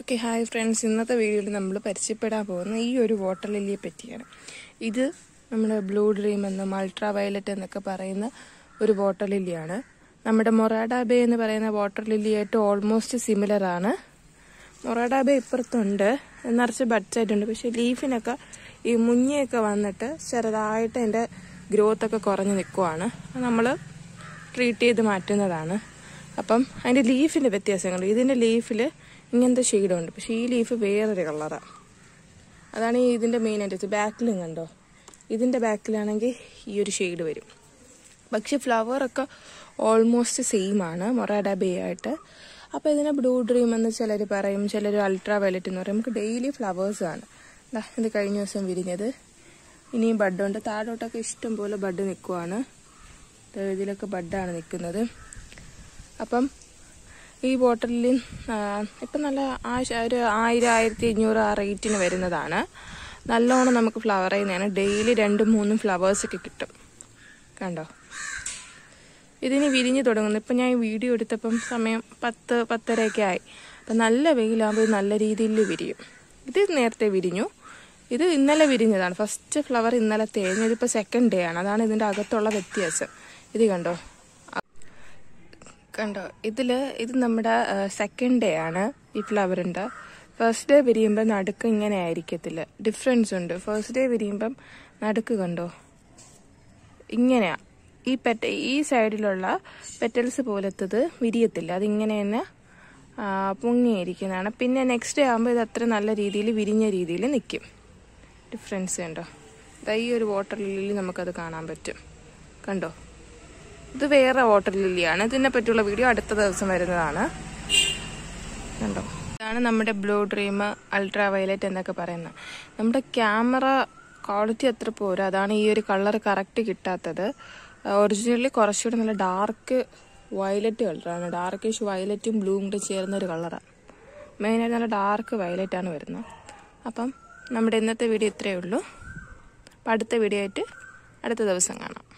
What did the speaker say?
okay hi friends ഇന്നത്തെ വീഡിയോയിൽ നമ്മൾ പരിചയപ്പെടാൻ പോകുന്ന ഈ ഒരു വാട്ടർ ലില്ലിയെ പറ്റിയാണ് ഇത് നമ്മുടെ ബ്ലൂ ഡ്രീം എന്നും അൾട്രാ വയലറ്റ് എന്നൊക്കെ പറയുന്ന ഒരു വാട്ടർ ലില്ലിയാണ് നമ്മുടെ മൊറാഡ ബേ എന്ന് പറയുന്ന വാട്ടർ ലില്ലിയായിട്ട് ഓൾമോസ്റ്റ് സിമിലർ ആണ് മൊറാഡ ബേ ഇപ്പുറത്തുണ്ട് നിറച്ച് ബഡ്സ് ആയിട്ടുണ്ട് പക്ഷെ ലീഫിനൊക്കെ ഈ മുഞ്ഞയൊക്കെ വന്നിട്ട് ചെറുതായിട്ട് അതിൻ്റെ ഗ്രോത്ത് ഒക്കെ കുറഞ്ഞ് നിൽക്കുവാണ് നമ്മൾ ട്രീറ്റ് ചെയ്ത് മാറ്റുന്നതാണ് അപ്പം അതിൻ്റെ ലീഫിൻ്റെ വ്യത്യാസങ്ങൾ ഇതിൻ്റെ ലീഫിൽ ഇങ്ങനത്തെ ഷെയ്ഡുണ്ട് പക്ഷേ ഈ ലീഫ് വേറൊരു കളറാണ് അതാണ് ഈ ഇതിൻ്റെ മെയിൻ ആയിട്ട് ബാക്കിലും കണ്ടോ ഇതിൻ്റെ ബാക്കിലാണെങ്കിൽ ഈ ഒരു ഷെയ്ഡ് വരും പക്ഷെ ഫ്ലവറൊക്കെ ഓൾമോസ്റ്റ് സെയിം ആണ് മൊറാഡ ബേ ആയിട്ട് അപ്പോൾ ഇതിനെ ബ്ലൂ ഡ്രീം എന്ന് ചിലർ പറയും ചിലർ അൾട്രാ വയലറ്റ് എന്ന് പറയും നമുക്ക് ഡെയിലി ഫ്ലവേഴ്സ് ആണ് ദാ ഇത് കഴിഞ്ഞ ദിവസം വിരിഞ്ഞത് ഇനിയും ബഡുണ്ട് താഴോട്ടൊക്കെ ഇഷ്ടം പോലെ ബഡ് നിൽക്കുവാണ് ദാ ഇതിലൊക്കെ ബഡാണ് നിൽക്കുന്നത് അപ്പം ഈ ബോട്ടിലിൽ ഇപ്പം നല്ല ആശ ഒരു ആയിരം ആയിരത്തി അഞ്ഞൂറ് ആ റേറ്റിന് വരുന്നതാണ് നല്ലോണം നമുക്ക് ഫ്ലവർ ചെയ്യുന്നതാണ് ഡെയിലി രണ്ടും മൂന്നും ഫ്ലവേഴ്സൊക്കെ കിട്ടും കണ്ടോ ഇതിന് വിരിഞ്ഞ് തുടങ്ങുന്നു ഇപ്പം ഞാൻ ഈ വീഡിയോ എടുത്തപ്പം സമയം പത്ത് പത്തരയൊക്കെ ആയി അപ്പം നല്ല വെയിലാകുമ്പോൾ ഇത് നല്ല രീതിയിൽ വിരിയും ഇത് നേരത്തെ വിരിഞ്ഞു ഇത് ഇന്നലെ വിരിഞ്ഞതാണ് ഫസ്റ്റ് ഫ്ലവർ ഇന്നലെ തേഞ്ഞ് ഇതിപ്പോൾ സെക്കൻഡ് ഡേ ആണ് അതാണ് ഇതിൻ്റെ അകത്തുള്ള വ്യത്യാസം ഇത് കണ്ടോ കണ്ടോ ഇതിൽ ഇത് നമ്മുടെ സെക്കൻഡ് ഡേ ആണ് ഈ ഫ്ലവറിൻ്റെ ഫസ്റ്റ് ഡേ വിരിയുമ്പോൾ നടുക്ക് ഇങ്ങനെ ആയിരിക്കത്തില്ല ഡിഫറൻസ് ഉണ്ട് ഫസ്റ്റ് ഡേ വിരിയുമ്പം നടുക്ക് കണ്ടോ ഇങ്ങനെയാ ഈ പെറ്റ ഈ സൈഡിലുള്ള പെറ്റൽസ് പോലത്തത് വിരിയത്തില്ല അതിങ്ങനെ തന്നെ പൊങ്ങിയിരിക്കുന്നതാണ് പിന്നെ നെക്സ്റ്റ് ഡേ ആകുമ്പോൾ ഇത് അത്ര നല്ല രീതിയിൽ വിരിഞ്ഞ രീതിയിൽ നിൽക്കും ഡിഫറൻസ് കണ്ടോ ഈ ഒരു വാട്ടർ ലില്ലിൽ നമുക്കത് കാണാൻ പറ്റും കണ്ടോ ഇത് വേറെ വാട്ടർ ലില്ലിയാണ് ഇതിനെ പറ്റിയുള്ള വീഡിയോ അടുത്ത ദിവസം വരുന്നതാണ് കണ്ടോ ഇതാണ് നമ്മുടെ ബ്ലൂ ഡ്രീം അൾട്രാ വയലറ്റ് എന്നൊക്കെ പറയുന്നത് നമ്മുടെ ക്യാമറ ക്വാളിറ്റി അത്ര പോരാ അതാണ് ഈ ഒരു കളർ കറക്റ്റ് കിട്ടാത്തത് ഒറിജിനലി കുറച്ചുകൂടി നല്ല ഡാർക്ക് വയലറ്റ് കളറാണ് ഡാർക്കിഷ് വയലറ്റും ബ്ലൂവും കൂടി ചേർന്ന ഒരു കളറാണ് മെയിനായിട്ട് നല്ല ഡാർക്ക് വയലറ്റ് ആണ് വരുന്നത് അപ്പം നമ്മുടെ ഇന്നത്തെ വീഡിയോ ഇത്രയേ ഉള്ളൂ അപ്പം അടുത്ത വീഡിയോ ആയിട്ട് അടുത്ത ദിവസം കാണാം